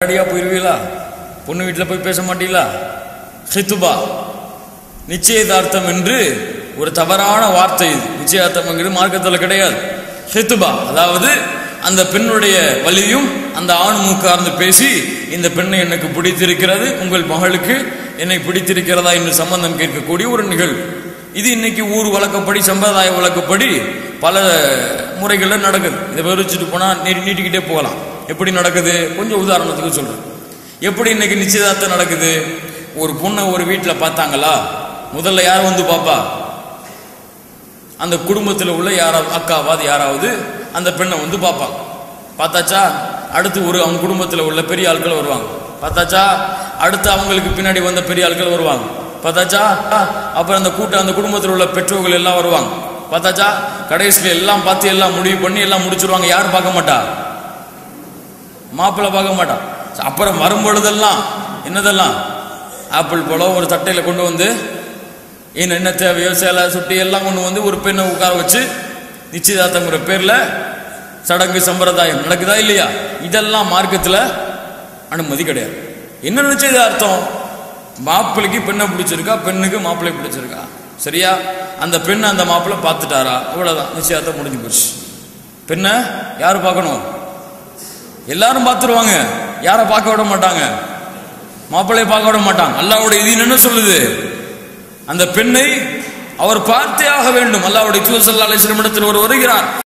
அடியா போயிருவீங்களா பொண்ணு வீட்டில் போய் பேச மாட்டீங்களா ஹித்துபா நிச்சயதார்த்தம் என்று ஒரு தவறான வார்த்தை இது நிச்சயதார்த்தம்ங்கிறது மார்க்கத்தில் கிடையாது ஹித்துபா அதாவது அந்த பெண்ணுடைய வலியும் அந்த ஆணும் உட்கார்ந்து பேசி இந்த பெண்ணை எனக்கு பிடித்திருக்கிறது உங்கள் மகளுக்கு என்னை பிடித்திருக்கிறதா என்று சம்பந்தம் கேட்கக்கூடிய ஒரு நிகழ்வு இது இன்னைக்கு ஊர் வழக்கப்படி சம்பிரதாய வழக்கப்படி பல முறைகளில் நடக்குது இதை விவரிச்சுட்டு போனால் நீ நீட்டிக்கிட்டே போகலாம் எப்படி நடக்குது கொஞ்சம் உதாரணத்துக்கு சொல்றேன் எப்படி இன்னைக்கு நிச்சயதார்த்தம் நடக்குது ஒரு பொண்ணை ஒரு வீட்டில் பார்த்தாங்களா முதல்ல யார் வந்து பாப்பா அந்த குடும்பத்தில் உள்ள யாராவது அக்காவாது யாராவது அந்த பெண்ணை வந்து பார்ப்பாங்க பார்த்தாச்சா அடுத்து ஒரு அவங்க குடும்பத்தில் உள்ள பெரிய ஆட்கள் வருவாங்க பார்த்தாச்சா அடுத்து அவங்களுக்கு பின்னாடி வந்த பெரிய ஆட்கள் வருவாங்க பார்த்தாச்சா அப்புறம் அந்த கூட்டம் அந்த குடும்பத்தில் உள்ள பெற்றோர்கள் எல்லாம் வருவாங்க பார்த்தாச்சா கடைசியில் எல்லாம் பார்த்து எல்லாம் முடிவு பண்ணி எல்லாம் முடிச்சிருவாங்க யாரும் பார்க்க மாட்டா மாப்பிள்ளை பார்க்க மாட்டான் அப்புறம் வரும்பொழுதெல்லாம் என்னதெல்லாம் ஆப்பிள் பழம் ஒரு தட்டையில் கொண்டு வந்து இன்னும் என்ன தேவையோ சேலை சுட்டி எல்லாம் கொண்டு வந்து ஒரு பெண்ணை உட்கார வச்சு நிச்சயதார்த்தங்கிற பேரில் சடங்கு சம்பிரதாயம் நடக்குதா இல்லையா இதெல்லாம் மார்க்கத்தில் அனுமதி கிடையாது என்ன நிச்சயதார்த்தம் மாப்பிள்ளைக்கு பெண்ணை பிடிச்சிருக்கா பெண்ணுக்கு மாப்பிள்ளை பிடிச்சிருக்கா சரியா அந்த பெண்ணை அந்த மாப்பிள்ளை பார்த்துட்டாரா இவ்வளோதான் நிச்சயதார்த்தம் முடிஞ்சு போச்சு பெண்ணை யார் பார்க்கணும் எல்லாரும் பார்த்துருவாங்க யாரை பார்க்க விட மாட்டாங்க மாப்பிள்ளையை பார்க்க விட மாட்டாங்க அல்லாவுடைய இது என்ன சொல்லுது அந்த பெண்ணை அவர் பார்த்தே ஆக வேண்டும் அல்லாவுடைய தூசல்லா அலிஸ்லம் இடத்தில் ஒரு வருகிறார்